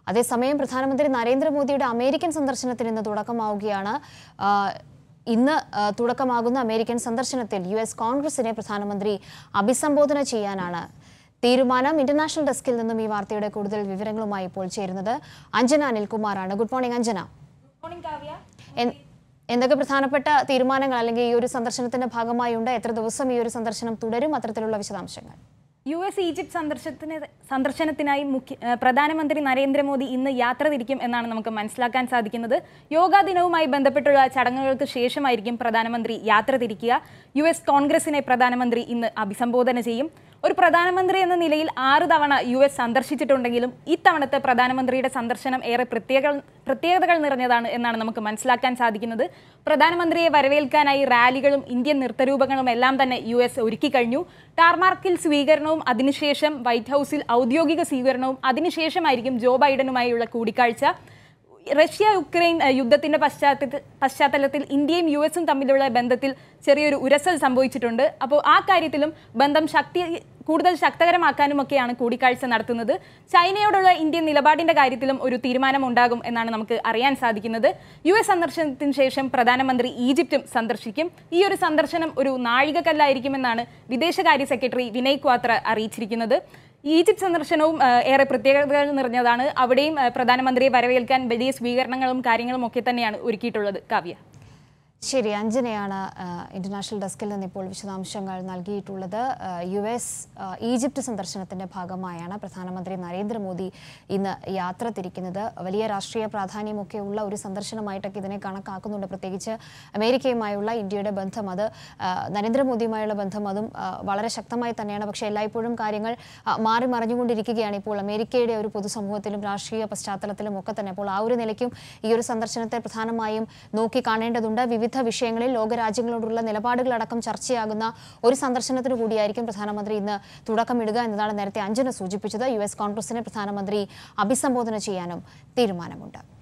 അതേസമയം പ്രധാനമന്ത്രി നരേന്ദ്രമോദിയുടെ അമേരിക്കൻ സന്ദർശനത്തിന് ഇന്ന് തുടക്കമാവുകയാണ് ആ, ഇന്ന് ആ, തുടക്കമാകുന്ന അമേരിക്കൻ സന്ദർശനത്തിൽ യു എസ് കോൺഗ്രസിനെ പ്രധാനമന്ത്രി അഭിസംബോധന ചെയ്യാനാണ് തീരുമാനം ഇന്റർനാഷണൽ ഡെസ്കിൽ നിന്നും ഈ വാർത്തയുടെ കൂടുതൽ വിവരങ്ങളുമായി ഇപ്പോൾ ചേരുന്നത് അഞ്ജന അനിൽകുമാറാണ് ഗുഡ് മോർണിംഗ് അഞ്ജന എൻ- എന്തൊക്കെ പ്രധാനപ്പെട്ട തീരുമാനങ്ങൾ അല്ലെങ്കിൽ ഈ ഒരു സന്ദർശനത്തിന്റെ ഭാഗമായുണ്ട് എത്ര ദിവസം ഈ ഒരു സന്ദർശനം തുടരും അത്തരത്തിലുള്ള വിശദാംശങ്ങൾ യു എസ് ഈജിപ്ത് സന്ദർശനത്തിന് സന്ദർശനത്തിനായി മുഖ്യ ഏഹ് പ്രധാനമന്ത്രി നരേന്ദ്രമോദി ഇന്ന് യാത്ര തിരിക്കും എന്നാണ് നമുക്ക് മനസ്സിലാക്കാൻ സാധിക്കുന്നത് യോഗാ ദിനവുമായി ബന്ധപ്പെട്ടുള്ള ചടങ്ങുകൾക്ക് ശേഷമായിരിക്കും പ്രധാനമന്ത്രി യാത്ര തിരിക്കുക യു എസ് കോൺഗ്രസിനെ പ്രധാനമന്ത്രി ഇന്ന് അഭിസംബോധന ചെയ്യും ഒരു പ്രധാനമന്ത്രി എന്ന നിലയിൽ ആറ് തവണ യു എസ് സന്ദർശിച്ചിട്ടുണ്ടെങ്കിലും ഇത്തവണത്തെ പ്രധാനമന്ത്രിയുടെ സന്ദർശനം ഏറെ പ്രത്യേക പ്രത്യേകതകൾ നിറഞ്ഞതാണ് എന്നാണ് നമുക്ക് മനസ്സിലാക്കാൻ സാധിക്കുന്നത് പ്രധാനമന്ത്രിയെ വരവേൽക്കാനായി റാലികളും ഇന്ത്യൻ നൃത്തരൂപങ്ങളും എല്ലാം തന്നെ യു എസ് ഒരുക്കി കഴിഞ്ഞു ടാർമാർക്കിൽ സ്വീകരണവും അതിനുശേഷം വൈറ്റ് ഹൗസിൽ ഔദ്യോഗിക സ്വീകരണവും അതിനുശേഷമായിരിക്കും ജോ ബൈഡനുമായുള്ള കൂടിക്കാഴ്ച റഷ്യ യുക്രൈൻ ഏഹ്, യുദ്ധത്തിന്റെ പശ്ചാത്തലത്തിൽ പശ്ചാത്തലത്തിൽ ഇന്ത്യയും യു എസും തമ്മിലുള്ള ബന്ധത്തിൽ ചെറിയൊരു ഉരസൽ സംഭവിച്ചിട്ടുണ്ട് അപ്പോൾ ആ കാര്യത്തിലും ബന്ധം ശക്തി കൂടുതൽ ശക്തകരമാക്കാനുമൊക്കെയാണ് കൂടിക്കാഴ്ച നടത്തുന്നത് ചൈനയോടുള്ള ഇന്ത്യൻ നിലപാടിന്റെ കാര്യത്തിലും ഒരു തീരുമാനം ഉണ്ടാകും എന്നാണ് നമുക്ക് അറിയാൻ സാധിക്കുന്നത് യു എസ് സന്ദർശനത്തിന് ശേഷം പ്രധാനമന്ത്രി ഈജിപ്തും സന്ദർശിക്കും ഈ ഒരു സന്ദർശനം ഒരു നാഴികക്കല്ലായിരിക്കുമെന്നാണ് വിദേശകാര്യ സെക്രട്ടറി വിനയ് ക്വാത്ര അറിയിച്ചിരിക്കുന്നത് ഈജിപ്ത് സന്ദർശനവും ആ, ഏറെ പ്രത്യേകതകൾ നിറഞ്ഞതാണ് അവിടെയും ആ, പ്രധാനമന്ത്രിയെ വരവേൽക്കാൻ വലിയ സ്വീകരണങ്ങളും കാര്യങ്ങളും ഒക്കെ തന്നെയാണ് ഒരുക്കിയിട്ടുള്ളത് കാവ്യ ശരി അഞ്ജനയാണ് ആ, ഇന്റർനാഷണൽ ഡെസ്കിൽ നിന്ന് ഇപ്പോൾ വിശദാംശങ്ങൾ നൽകിയിട്ടുള്ളത് ആ, യു എസ് ആ, ഈജിപ്ത് സന്ദർശനത്തിന്റെ ഭാഗമായാണ് പ്രധാനമന്ത്രി നരേന്ദ്രമോദി ഇന്ന് യാത്ര തിരിക്കുന്നത് വലിയ രാഷ്ട്രീയ പ്രാധാന്യമൊക്കെ ഉള്ള ഒരു സന്ദർശനമായിട്ടൊക്കെ ഇതിനെ കണക്കാക്കുന്നുണ്ട് പ്രത്യേകിച്ച് അമേരിക്കയുമായുള്ള ഇന്ത്യയുടെ ബന്ധം അത് ആ, നരേന്ദ്രമോദിയുമായുള്ള ബന്ധം അതും ആ, വളരെ ശക്തമായി തന്നെയാണ് പക്ഷേ എല്ലായ്പ്പോഴും കാര്യങ്ങൾ ആ, മാറി മറിഞ്ഞുകൊണ്ടിരിക്കുകയാണ് ഇപ്പോൾ അമേരിക്കയുടെ ഒരു പൊതുസമൂഹത്തിലും രാഷ്ട്രീയ പശ്ചാത്തലത്തിലും ഒക്കെ തന്നെ അപ്പോൾ ആ ഒരു നിലയ്ക്കും ഈ ഒരു സന്ദർശനത്തെ പ്രധാനമായും നോക്കി കാണേണ്ടതുണ്ട് വിവിധ വിഷയങ്ങളിൽ ലോകരാജ്യങ്ങളോടുള്ള നിലപാടുകളടക്കം ചർച്ചയാകുന്ന ഒരു സന്ദർശനത്തിന് കൂടിയായിരിക്കും പ്രധാനമന്ത്രി ഇന്ന് തുടക്കമിടുക എന്നതാണ് നേരത്തെ അഞ്ജന സൂചിപ്പിച്ചത് യു എസ് കോൺഗ്രസിനെ പ്രധാനമന്ത്രി അഭിസംബോധന ചെയ്യാനും തീരുമാനമുണ്ട്